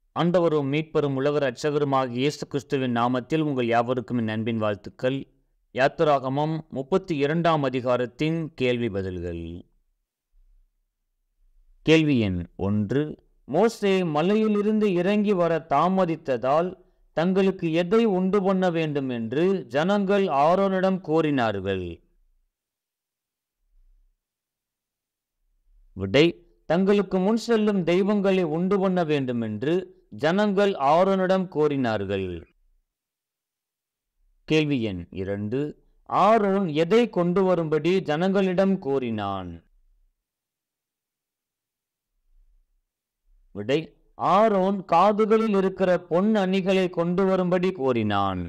ஆண்டவரும் மீட்பரும் உலக ரட்சகருமாகிய இயேசு கிறிஸ்துவின் நாமத்தில் உங்கள் யாவருக்கும் என் அன்பின் வாழ்த்துக்கள் யாத்திராகமம் முப்பத்தி இரண்டாம் அதிகாரத்தின் கேள்வி பதில்கள் கேள்வி எண் ஒன்று மோசே மலையிலிருந்து இறங்கி வர தாமதித்ததால் தங்களுக்கு எதை உண்டு பண்ண வேண்டும் என்று ஜனங்கள் ஆரோனிடம் கோரினார்கள் விடை தங்களுக்கு முன் செல்லும் தெய்வங்களை உண்டு பண்ண வேண்டும் என்று ஜனங்கள் ஆரோனிடம் கோரினார்கள் கேள்வி எண் இரண்டு ஆரோன் எதை கொண்டு வரும்படி ஜனங்களிடம் கோரினான் விடை ஆரோன் காதுகளில் இருக்கிற பொன் அணிகளை கொண்டு வரும்படி கோரினான்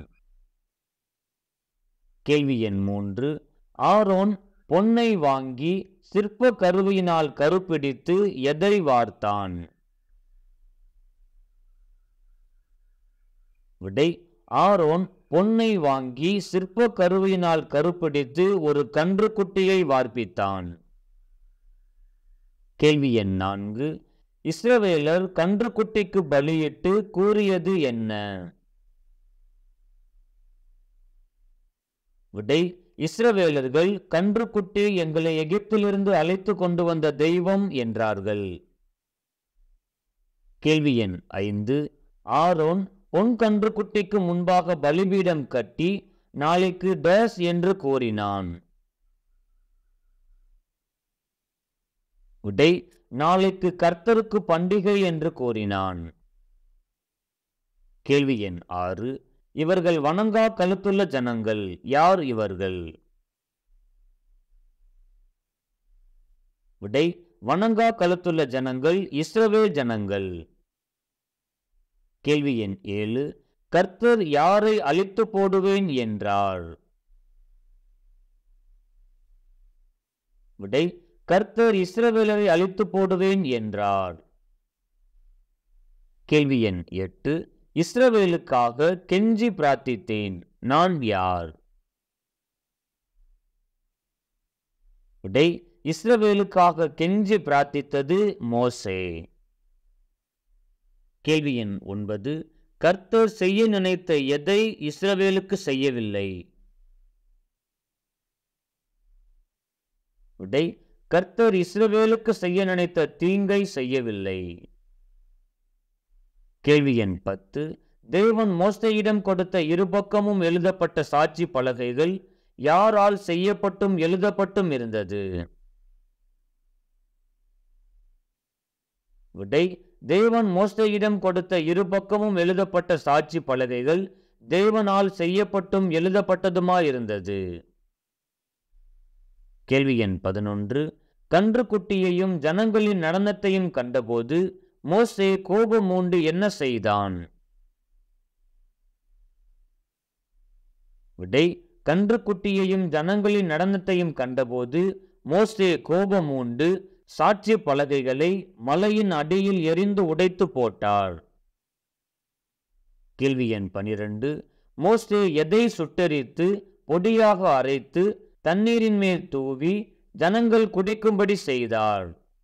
கேள்வி எண் மூன்று ஆரோன் பொன்னை வாங்கி சிற்ப கருவியினால் கருப்பிடித்து எதை வார்த்தான் விடை ஆரோன் பொன்னை வாங்கி சிற்ப கருவியினால் கருப்பிடித்து ஒரு கன்றுக்குட்டியை வார்ப்பித்தான் கேள்வி எண் நான்கு இஸ்ரவேலர் கன்றுக்குட்டிக்கு பலியிட்டு கூறியது என்ன விடை இஸ்ரவேலர்கள் கன்றுக்குட்டி எங்களை எகிப்திலிருந்து அழைத்து கொண்டு வந்த தெய்வம் என்றார்கள் கேள்வி எண் ஐந்து ஆரோன் பொன் கன்றுக்குட்டிக்கு முன்பாக பலிபீடம் கட்டி நாளைக்கு டேஸ் என்று கோரினான் விடை நாளைக்கு கர்த்தருக்கு பண்டிகை என்று கோரினான் கேள்வி எண் ஆறு இவர்கள் வணங்கா கழுத்துள்ள ஜனங்கள் யார் இவர்கள் விடை வணங்கா கழுத்துள்ள ஜனங்கள் இஸ்ரவேல் ஜனங்கள் கேள்வி எண் ஏழு கர்த்தர் யாரை அழித்து போடுவேன் என்றார் விடை கர்த்தர் இஸ்ரவேலரை அழித்து போடுவேன் என்றார் கேள்வி எண் எட்டு இஸ்ரவேலுக்காக கெஞ்சி பிரார்த்தித்தேன் நான் யார் விடை இஸ்ரவேலுக்காக கெஞ்சி பிரார்த்தித்தது மோசே கேள்வி எண் ஒன்பது கர்த்தர் செய்ய நினைத்த எதை இஸ்ரவேலுக்கு செய்யவில்லை விடை கர்த்தர் இஸ்ரவேலுக்கு செய்ய நினைத்த தீங்கை செய்யவில்லை கேள்வி எண் பத்து தேவன் மோசையிடம் கொடுத்த இருபக்கமும் எழுதப்பட்ட சாட்சி பலகைகள் யாரால் செய்யப்பட்டும் எழுதப்பட்டும் இருந்தது விடை தேவன் மோசையிடம் கொடுத்த இருபக்கமும் எழுதப்பட்ட சாட்சி பலகைகள் தேவனால் செய்யப்பட்டும் எழுதப்பட்டதுமாயிருந்தது கேள்வி எண் பதினொன்று கன்றுக்குட்டியையும் ஜனங்களின் நடனத்தையும் கண்டபோது மோசே கோபம் மூண்டு என்ன செய்தான் விடை கன்றுக்குட்டியையும் ஜனங்களின் நடனத்தையும் கண்டபோது மோசே கோபம் மூண்டு சாட்சி பலகைகளை மலையின் அடியில் எரிந்து உடைத்து போட்டார் கேள்வி எண் பனிரெண்டு மோசே எதை சுட்டரித்து பொடியாக அரைத்து தண்ணீரின் மேல் தூவி ஜனங்கள் குடிக்கும்படி செய்தார்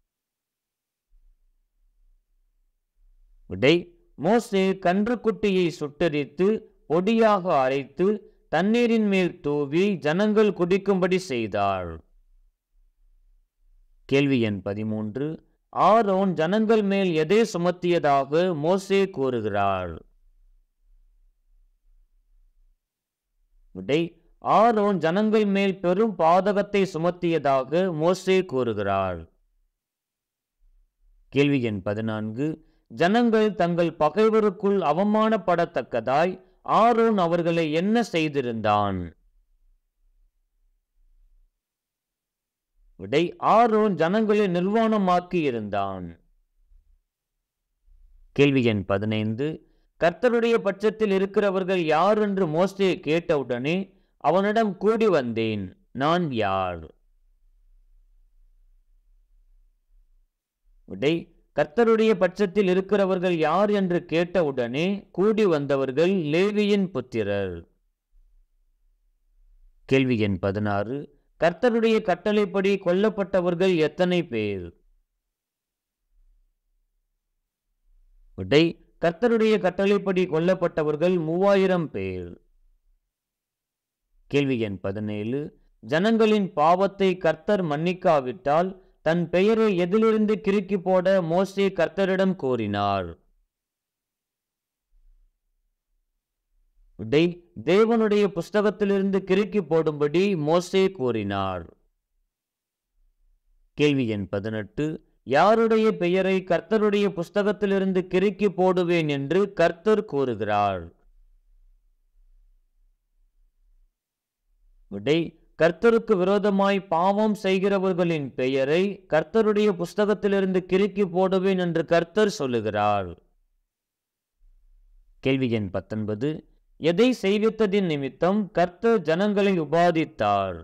விடை மோசே கன்றுக்குட்டியை சுட்டரித்து பொடியாக அரைத்து தண்ணீரின் மேல் தூவி ஜனங்கள் குடிக்கும்படி செய்தார் கேள்வி எண் பதிமூன்று ஆரோன் ஜனங்கள் மேல் எதை சுமத்தியதாக மோசே கூறுகிறார் விடை ஆரோன் ஜனங்கள் மேல் பெரும் பாதகத்தை சுமத்தியதாக மோசே கூறுகிறார் கேள்வி எண் பதினான்கு ஜனங்கள் தங்கள் பகைவருக்குள் அவமானப்படத்தக்கதாய் ஆரோன் அவர்களை என்ன செய்திருந்தான் விடை ஆரோன் ஜனங்களை நிர்வாணமாக்கி இருந்தான் கேள்வி எண் பதினைந்து கர்த்தருடைய பட்சத்தில் இருக்கிறவர்கள் யார் என்று மோசே கேட்டவுடனே அவனிடம் கூடி வந்தேன் நான் யார் விடை கர்த்தருடைய பட்சத்தில் இருக்கிறவர்கள் யார் என்று கேட்டவுடனே கூடி வந்தவர்கள் லேவியின் புத்திரர் கேள்வி எண் பதினாறு கர்த்தருடைய கட்டளைப்படி கொல்லப்பட்டவர்கள் எத்தனை பேர் விடை கர்த்தருடைய கட்டளைப்படி கொல்லப்பட்டவர்கள் மூவாயிரம் பேர் கேள்வி எண் பதினேழு ஜனங்களின் பாவத்தை கர்த்தர் மன்னிக்காவிட்டால் தன் பெயரை எதிலிருந்து கிறுக்கி போட மோசே கர்த்தரிடம் கோரினார் விடை தேவனுடைய புஸ்தகத்திலிருந்து கிறுக்கி போடும்படி மோசே கூறினார் கேள்வி எண் பதினெட்டு யாருடைய பெயரை கர்த்தருடைய புஸ்தகத்திலிருந்து கிறுக்கி போடுவேன் என்று கர்த்தர் கூறுகிறார் விடை கர்த்தருக்கு விரோதமாய் பாவம் செய்கிறவர்களின் பெயரை கர்த்தருடைய புஸ்தகத்திலிருந்து கிறுக்கி போடுவேன் என்று கர்த்தர் சொல்லுகிறார் கேள்வி எண் பத்தொன்பது எதை செய்வித்ததின் நிமித்தம் கர்த்தர் ஜனங்களை உபாதித்தார்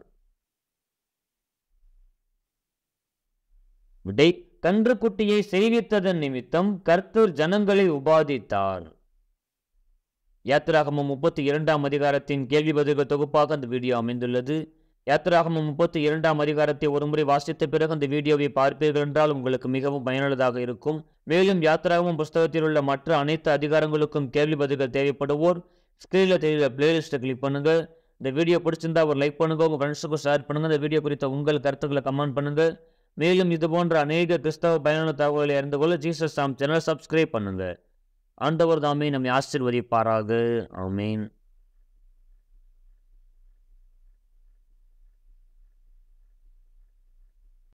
விடை கன்றுக்குட்டியை செய்வித்ததன் நிமித்தம் கர்த்தர் ஜனங்களை உபாதித்தார் யாத்திராகமம் முப்பத்தி இரண்டாம் அதிகாரத்தின் கேள்வி பதில்கள் தொகுப்பாக அந்த வீடியோ அமைந்துள்ளது யாத்திராகமம் முப்பத்தி இரண்டாம் அதிகாரத்தை ஒருமுறை வாசித்த பிறகு அந்த வீடியோவை பார்ப்பீர்கள் என்றால் உங்களுக்கு மிகவும் பயனுள்ளதாக இருக்கும் மேலும் யாத்திராகமம் புஸ்தகத்தில் உள்ள மற்ற அனைத்து அதிகாரங்களுக்கும் கேள்வி பதில்கள் தேவைப்படுவோர் ஸ்க்ரீனில் தெரியுற பிளேலிஸ்ட்டை கிளிக் பண்ணுங்க இந்த வீடியோ பிடிச்சிருந்தா ஒரு லைக் பண்ணுங்க உங்கள் ஃப்ரெண்ட்ஸுக்கும் ஷேர் பண்ணுங்க இந்த வீடியோ குறித்த உங்கள் கருத்துக்களை கமெண்ட் பண்ணுங்க மேலும் இது போன்ற அநேக கிறிஸ்தவ பயனுள்ள தகவல்களை அறிந்து கொள்ள ஜீசஸ் சாம் சேனல் சப்ஸ்கிரைப் பண்ணுங்க ஆண்டவர் தாமே நம்மை ஆசிர்வதிப்பாராக ஆமீன்